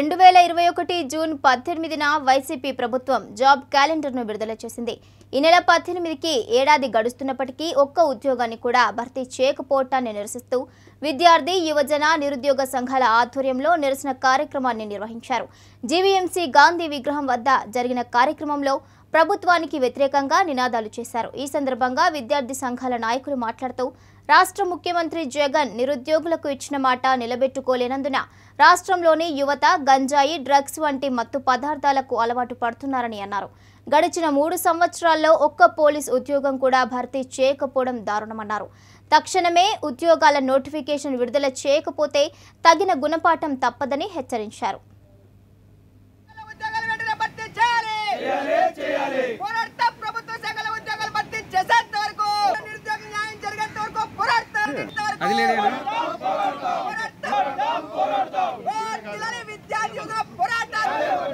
రెండు వేల ఇరవై ఒకటి జూన్ పద్దెనిమిదిన వైసీపీ ప్రభుత్వం జాబ్ క్యాలెండర్ను విడుదల చేసింది ఈ నెల పద్దెనిమిదికి ఏడాది గడుస్తున్నప్పటికీ ఒక్క ఉద్యోగాన్ని కూడా భర్తీ చేయకపోవటాన్ని నిరసిస్తూ విద్యార్థి యువజన నిరుద్యోగ సంఘాల ఆధ్వర్యంలో నిరసన కార్యక్రమాన్ని నిర్వహించారు జీవీఎంసీ గాంధీ విగ్రహం వద్ద జరిగిన కార్యక్రమంలో ప్రభుత్వానికి వ్యతిరేకంగా నినాదాలు చేశారు ఈ సందర్భంగా విద్యార్థి సంఘాల నాయకులు మాట్లాడుతూ రాష్ట్ర ముఖ్యమంత్రి జగన్ నిరుద్యోగులకు ఇచ్చిన మాట నిలబెట్టుకోలేనందున రాష్ట్రంలోని యువత గంజాయి డ్రగ్స్ వంటి మత్తు పదార్థాలకు అలవాటు పడుతున్నారని అన్నారు గడిచిన మూడు సంవత్సరాల్లో ఒక్క పోలీస్ ఉద్యోగం కూడా భర్తీ చేయకపోవడం దారుణమన్నారు తక్షణమే ఉద్యోగాల నోటిఫికేషన్ విడుదల చేయకపోతే తగిన గుణపాఠం తప్పదని హెచ్చరించారు ఉద్యోగాలు వెంటనే భర్తీ చేయాలి పోరాడతాం ప్రభుత్వ శాఖల ఉద్యోగాలు భర్తీ చేసేంత వరకు నిరుద్యోగ న్యాయం జరిగేంత వరకు పోరాడతాం అది విద్యార్థి యువకుల పోరాటం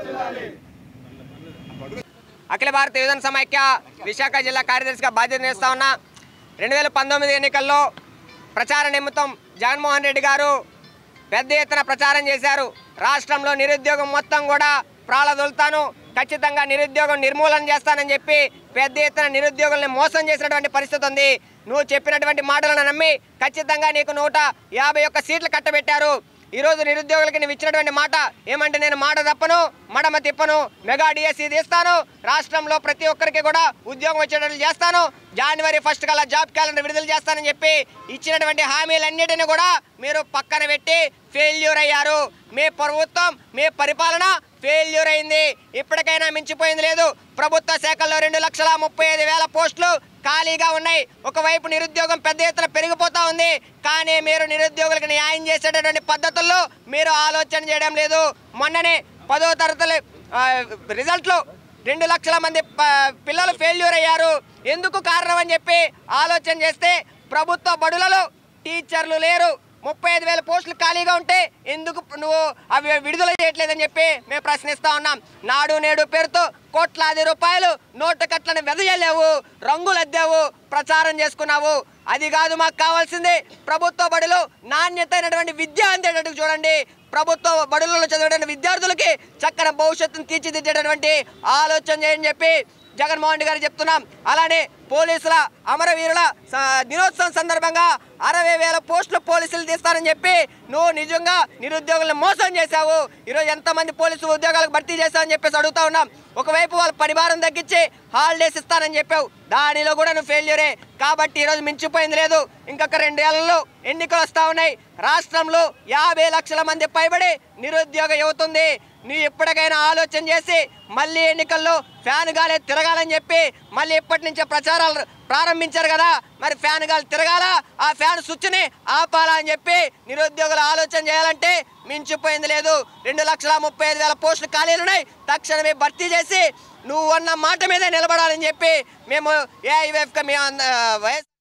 అఖిల భారత యువజన సమైక్య విశాఖ జిల్లా కార్యదర్శిగా బాధ్యత నిర్వహిస్తా ఉన్నా రెండు వేల పంతొమ్మిది ఎన్నికల్లో ప్రచార నిమిత్తం జగన్మోహన్ రెడ్డి గారు పెద్ద ఎత్తున ప్రచారం చేశారు రాష్ట్రంలో నిరుద్యోగం మొత్తం కూడా ప్రాళదొలుతాను ఖచ్చితంగా నిరుద్యోగం నిర్మూలన చేస్తానని చెప్పి పెద్ద ఎత్తున నిరుద్యోగుల్ని మోసం చేసినటువంటి పరిస్థితి ఉంది నువ్వు చెప్పినటువంటి మాటలను నమ్మి ఖచ్చితంగా నీకు నూట యాభై ఒక్క సీట్లు కట్టబెట్టారు ఈరోజు నిరుద్యోగులకి నువ్వు ఇచ్చినటువంటి మాట ఏమంటే నేను మాట తప్పను మడమ తిప్పను మెగా డిఎస్సి తీస్తాను రాష్ట్రంలో ప్రతి ఒక్కరికి కూడా ఉద్యోగం వచ్చేటట్లు చేస్తాను జనవరి ఫస్ట్ కల్లా జాబ్ క్యాలెండర్ విడుదల చేస్తానని చెప్పి ఇచ్చినటువంటి హామీలన్నిటిని కూడా మీరు పక్కన పెట్టి ఫెయిల్యూర్ అయ్యారు మీ ప్రభుత్వం మీ పరిపాలన ఫెయిల్యూర్ అయింది ఇప్పటికైనా మించిపోయింది లేదు ప్రభుత్వ శాఖల్లో రెండు లక్షల ముప్పై ఐదు వేల పోస్టులు ఖాళీగా ఉన్నాయి ఒకవైపు నిరుద్యోగం పెద్ద ఎత్తున పెరిగిపోతా ఉంది కానీ మీరు నిరుద్యోగులకు న్యాయం చేసేటటువంటి పద్ధతుల్లో మీరు ఆలోచన చేయడం లేదు మొన్ననే పదో తరగతి రిజల్ట్లో రెండు లక్షల మంది ప- పిల్లలు ఫెయిల్యూర్ అయ్యారు ఎందుకు కారణం అని చెప్పి ఆలోచన చేస్తే ప్రభుత్వ బడులలో టీచర్లు లేరు ముప్పై ఐదు వేల పోస్టులు ఖాళీగా ఉంటే ఎందుకు నువ్వు అవి విడుదల చేయట్లేదని చెప్పి మేము ప్రశ్నిస్తా ఉన్నాం నాడు నేడు పేరుతో కోట్లాది రూపాయలు నోటు కట్లను వెదజల్లావు రంగులు అద్దావు ప్రచారం చేసుకున్నావు అది కాదు మాకు కావాల్సింది ప్రభుత్వ బడులు నాణ్యతైనటువంటి విద్య అందేటట్టు చూడండి ప్రభుత్వ బడులలో చదివేటువంటి విద్యార్థులకి చక్కని భవిష్యత్తును తీర్చిదిద్దేటటువంటి ఆలోచన చేయని చెప్పి జగన్మోహన్ రెడ్డి గారు చెప్తున్నాం అలానే పోలీసుల అమరవీరుల స- దినోత్సవం సందర్భంగా అరవై వేల పోస్టులు పోలీసులు తీస్తారని చెప్పి నువ్వు నిజంగా నిరుద్యోగులను మోసం చేశావు ఈరోజు ఎంతమంది పోలీసు ఉద్యోగాలకు భర్తీ చేశావని చెప్పేసి అడుగుతా ఉన్నాం ఒకవైపు వాళ్ళ పరిభారం తగ్గించి హాలిడేస్ ఇస్తానని చెప్పావు దానిలో కూడా నువ్వు ఫెయిల్యూరే కాబట్టి ఈరోజు మించిపోయింది లేదు ఇంకొక రెండేళ్లలో ఎన్నికలు వస్తా ఉన్నాయి రాష్ట్రంలో యాభై లక్షల మంది పైబడి నిరుద్యోగ యువత ఉంది నువ్వు ఇప్పటికైనా ఆలోచన చేసి మళ్ళీ ఎన్నికల్లో ఫ్యాన్ గాలి తిరగాలని చెప్పి మళ్ళీ ఇప్పటి నుంచే ప్రచారాలు ప్రారంభించారు కదా మరి ఫ్యాన్ గాలి తిరగాలా ఆ ఫ్యాన్ స్విచ్ని ఆపాలా అని చెప్పి నిరుద్యోగులు ఆలోచన చేయాలంటే మించిపోయింది లేదు రెండు లక్షల ముప్పై ఐదు వేల పోస్టులు ఖాళీలు ఉన్నాయి తక్షణమే భర్తీ చేసి నువ్వు అన్న మాట మీదే నిలబడాలని చెప్పి మేము ఏఐఎఫ్గా మేము వైఎస్